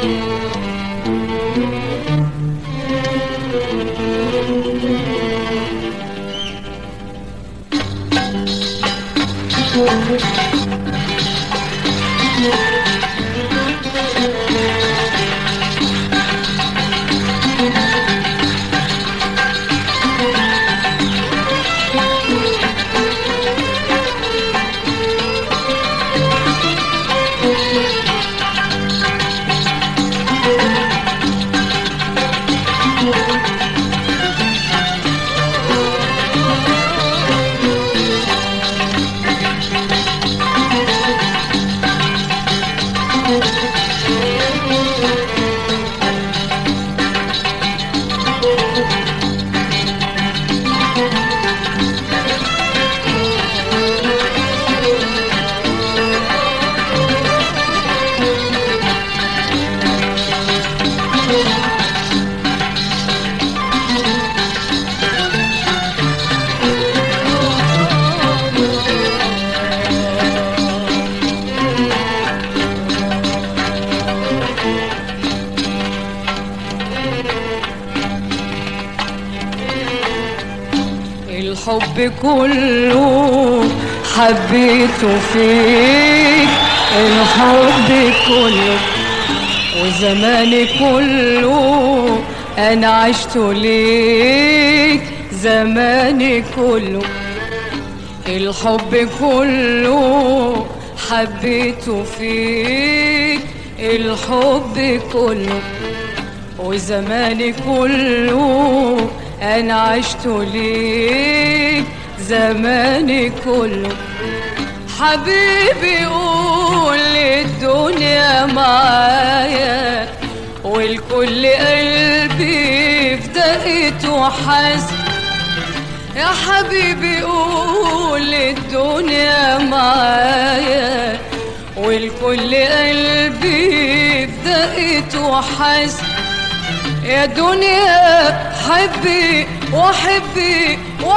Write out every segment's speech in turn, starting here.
الحب كله حبيته فيك الحب كله وزماني كله انا عشت ليك زماني كله الحب كله حبيته فيك الحب كله وزماني كله انا عشت ليك زماني كله حبيبي قول الدنيا معايا والكل قلبي في دقيته حس يا حبيبي قول الدنيا معايا والكل قلبي في دقيته حس يا دنيا حبي وحبي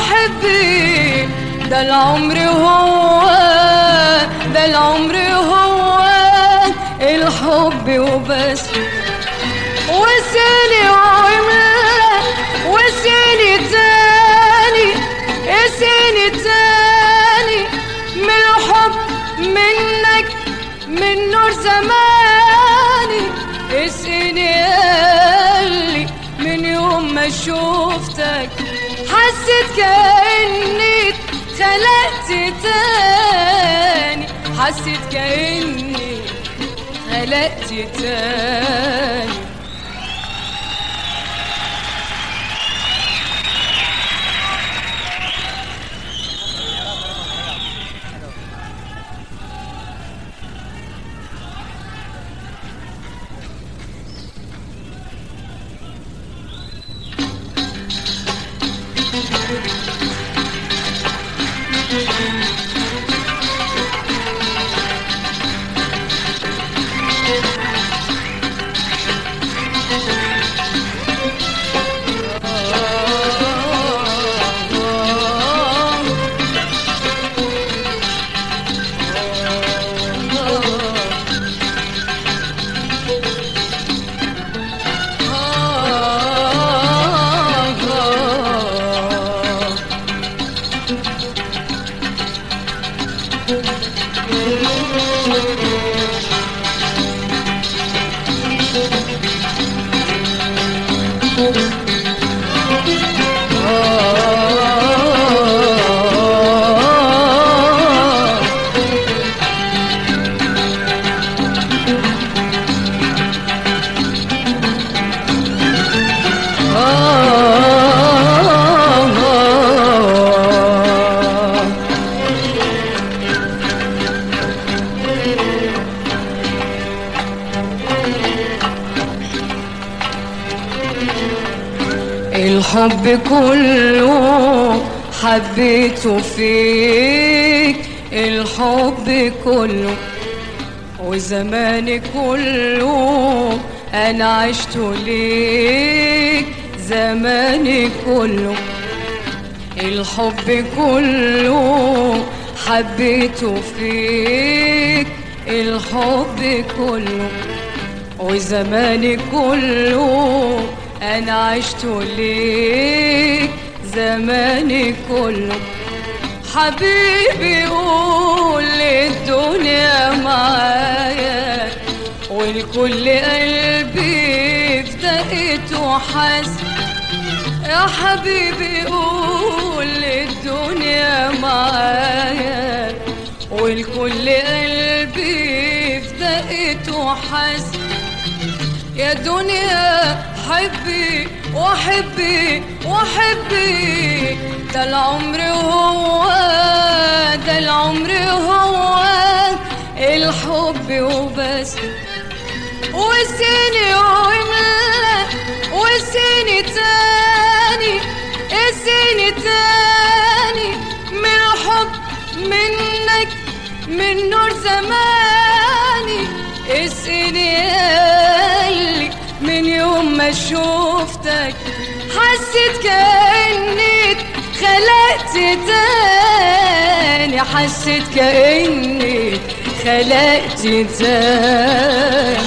وحبي ده العمر هو ده العمر هو الحب وبس وسيلي وعملة وسيلي تاني اسيني تاني من الحب منك من نور زماني اسقني قلبي من يوم ما شوفتك حسيت كأني اتخلقت تاني حسيت كأني اتخلقت تاني الحب كله حبيته فيك الحب كله وزماني كله انا عشت ليك زماني كله الحب كله حبيته فيك الحب كله وزماني كله انا عشت ليك زماني كله حبيبي قول الدنيا معايا والكل قلبي في دقته حس يا حبيبي قول الدنيا معايا والكل قلبي في دقته حس يا دنيا حبي وحبي وحبي ده العمر هو ده العمر هو الحب وبس وسيني وملا وسيني تاني السيني تاني من حب منك من نور زماني اسقني قلبي من يوم ما شوفتك حسيت كأني خلقت تاني حسيت كأني خلقت تاني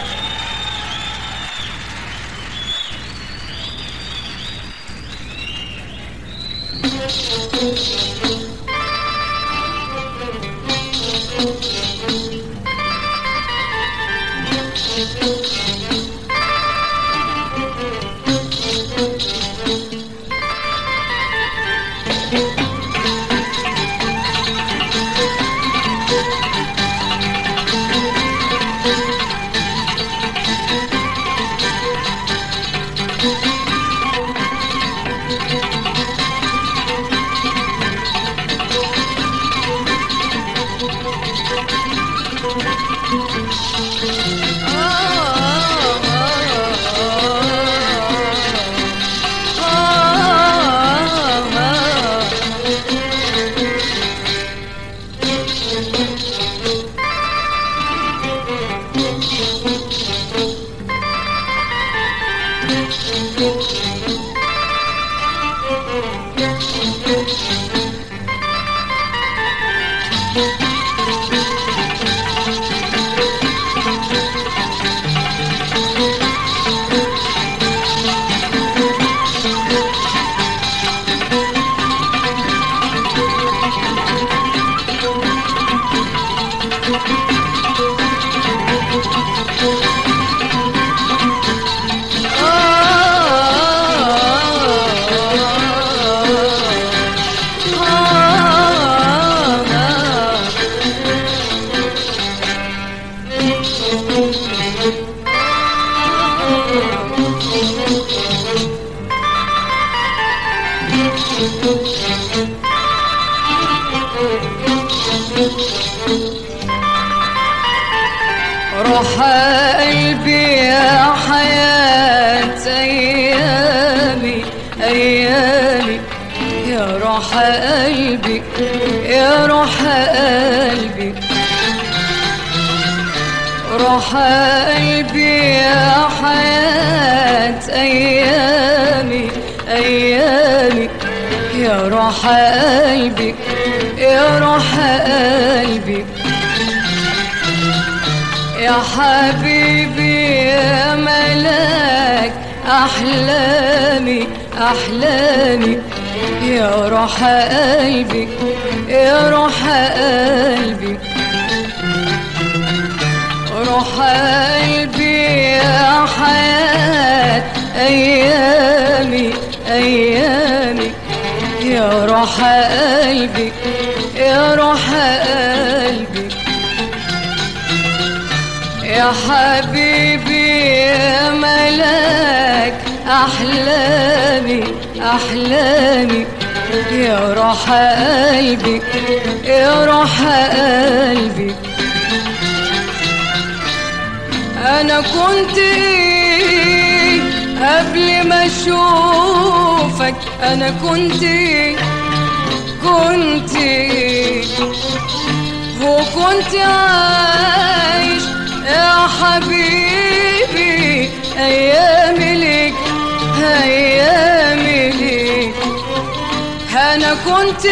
روح قلبي يا حياة أيامي أيامي يا روح قلبي يا روح قلبي روح قلبي يا حياة أيامي أيامي يا روح قلبي يا روح قلبي يا حبيبي يا ملاك أحلامي أحلامي يا روح قلبي يا روح قلبي روح قلبي يا حياة أيامي أيامي يا روح قلبي يا روح قلبي يا حبيبي يا ملاك أحلامي أحلامي يا روح قلبي يا روح قلبي أنا كنت إيه قبل ما أشوفك أنا كنت إيه كنت إيه وكنت عايش يا حبيبي أيامي ليك أيامي ليك أنا كنت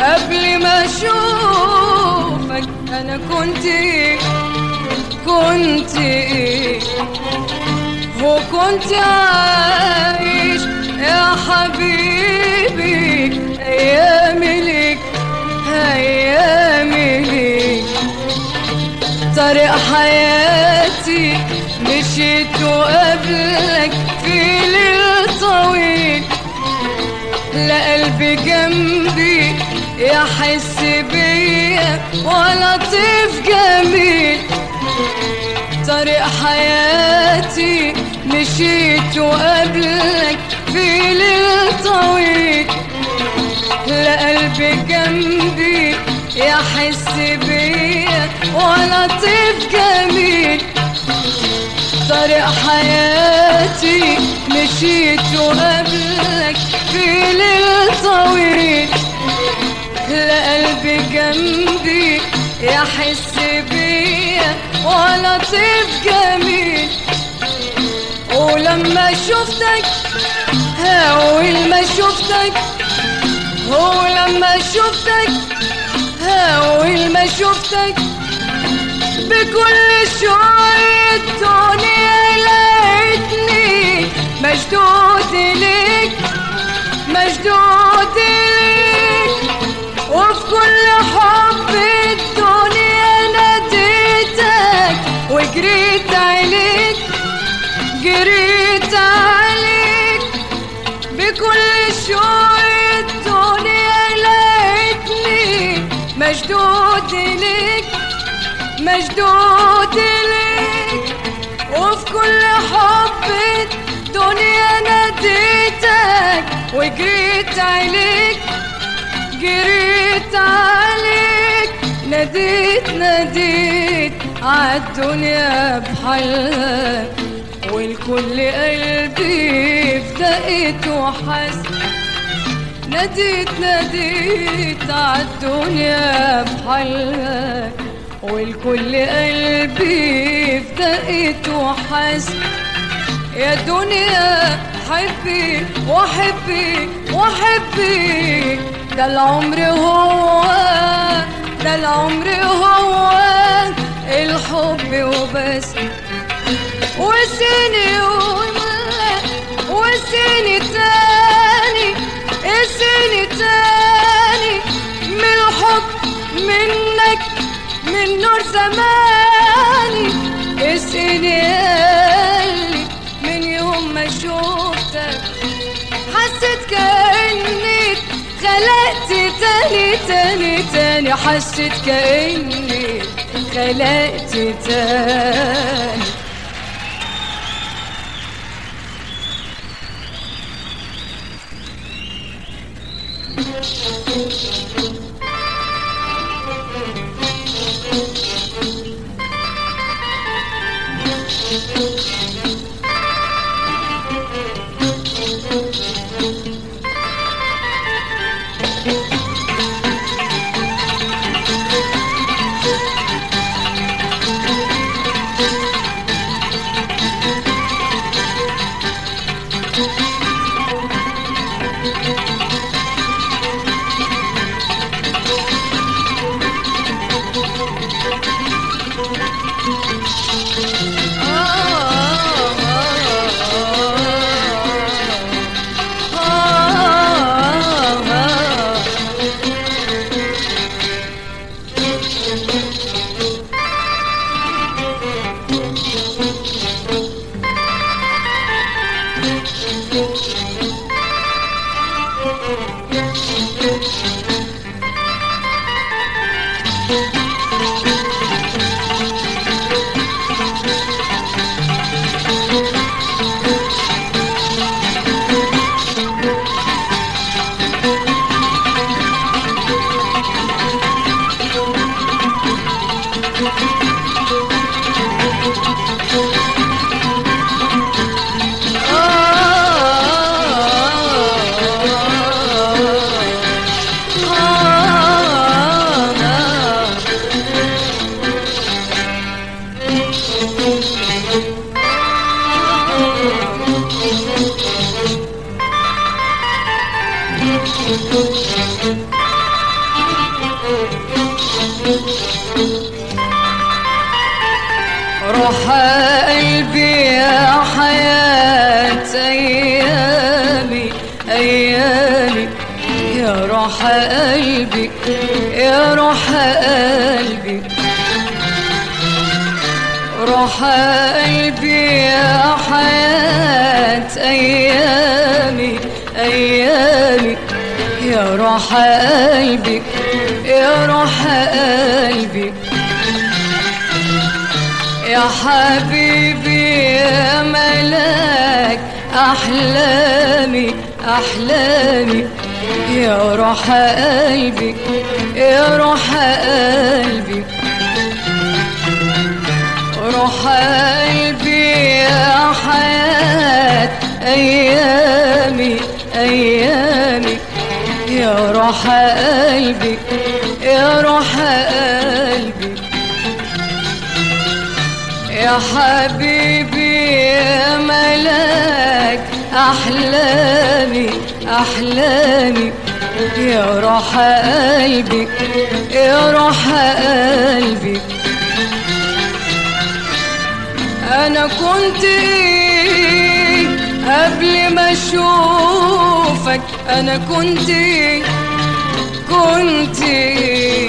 قبل ما أشوفك أنا كنت كنت كنت ايه هو كنت عايش يا حبيبي ايامي ليك ايامي ليك طريق حياتي مشيت وقبلك في ليل طويل لا قلبي جنبي يحس بيا ولا طيف جميل طريق حياتي مشيت وقبلك في ليل طويل لا قلبي جنبي يحس بيا ولا طيف جميل طريق حياتي مشيت وقبلك في ليل طويل لا قلبي جنبي يحس بيا ولا طيف جميل ولما شفتك هاول ما شفتك هو لما شفتك هاول ما شفتك بكل شوية الدنيا لقيتني مشدود ليك مشدود ليك وفي كل حب الدنيا ناديتك وجريت عليك جريت عليك بكل شوية الدنيا لقيتني مشدود ليك مشدود ليك وفي كل حب الدنيا ناديتك وجريت عليك جريت عليك ناديت ناديت عالدنيا بحالها والكل قلبي في دقيت وحس ناديت ناديت عالدنيا بحالها والكل قلبي في دقيت وحس يا دنيا حبي وحبي وحبي ده العمر هو ده العمر هو الحب وبس وسني وملا وسني تاني السني تاني من الحب منك من نور زماني اسقني قلبي من يوم ما شوفتك حسيت كأني خلقت تاني تاني تاني حسيت كأني خلقت تاني آه روح قلبي يا حياة أيامي أيامي يا روح قلبي يا روح قلبي روح قلبي يا حياة أيامي أيامي يا روح قلبي يا روح قلبي يا حبيبي يا ملاك أحلامي أحلامي يا روح قلبي يا روح قلبي روح قلبي يا حياة أيامي أيامي يا روح قلبي يا روح قلبي يا حبيبي يا ملاك أحلامي أحلامي يا روح قلبي يا روح قلبي أنا كنت إيه قبل ما أشوفك أنا كنت إيه كنت إيه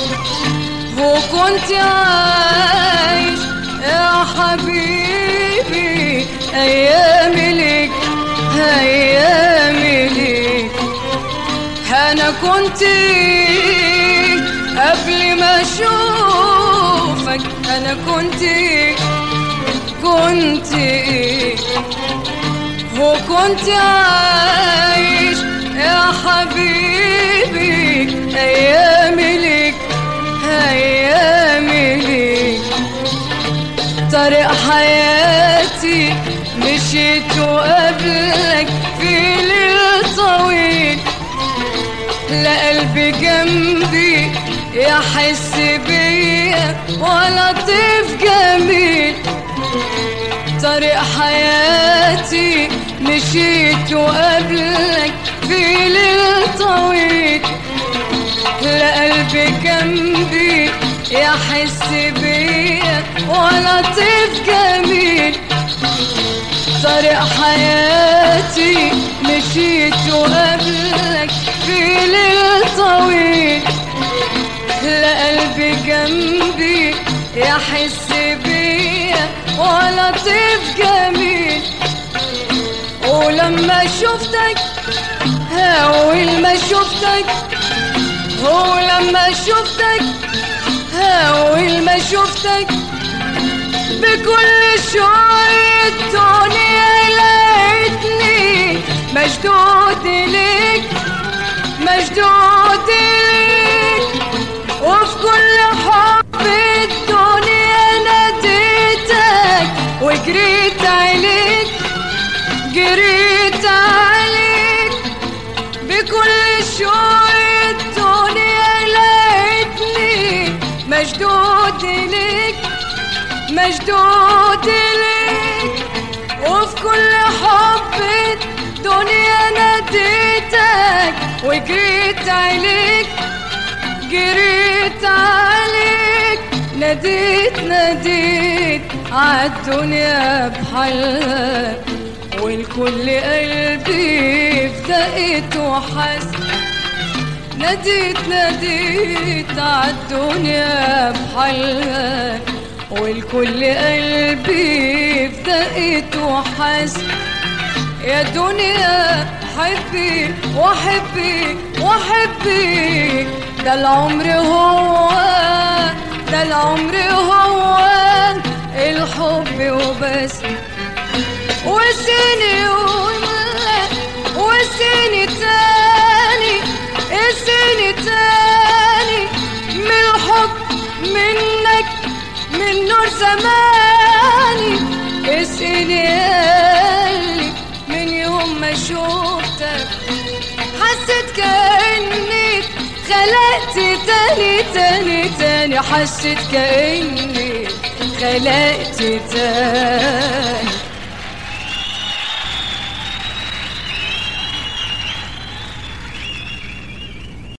وكنت عايش يا حبيبي أيامي ليك أيامي ليك أنا كنت إيه قبل ما أشوفك أنا كنت إيه كنت إيه وكنت عايش يا حبيبي أيامي ليك أيامي ليك طريق حياتي مشيت وقبلك في ليل طويل لا قلبي جنبي يحس بيا ولا طيف جميل طريق حياتي مشيت وقبلك في ليل طويل لا قلبي جنبي يحس بيا ولا طيف جميل طريق حياتي مشيت وقبلك في ليل طويل لا قلبي جنبي يحس بيا ولا طيف جميل ولما شفتك أول ما شفتك ولما شفتك أول ما شفتك بكل شوية الدنيا لقيتني مشدود ليك مشدود ليك وفي كل حب الدنيا ناديتك وجريت عليك جريت عليك بكل شوية الدنيا لقيتني مشدود ليك مشدود ليك وفي كل حب الدنيا ناديتك وجريت عليك جريت عليك ناديت ناديت عالدنيا بحالها والكل قلبي في دقيت وحس ناديت ناديت عالدنيا بحالها والكل قلبي في دقيت وحس يا دنيا حبي وحبي وحبي ده العمر هو ده العمر هو الحب وبس وسني وملا وسني تاني السني تاني من الحب منك من نور زماني اسقني قلبي من يوم ما شوفتك حسيت كأني خلقت تاني تاني تاني حسيت كأني خلقت تاني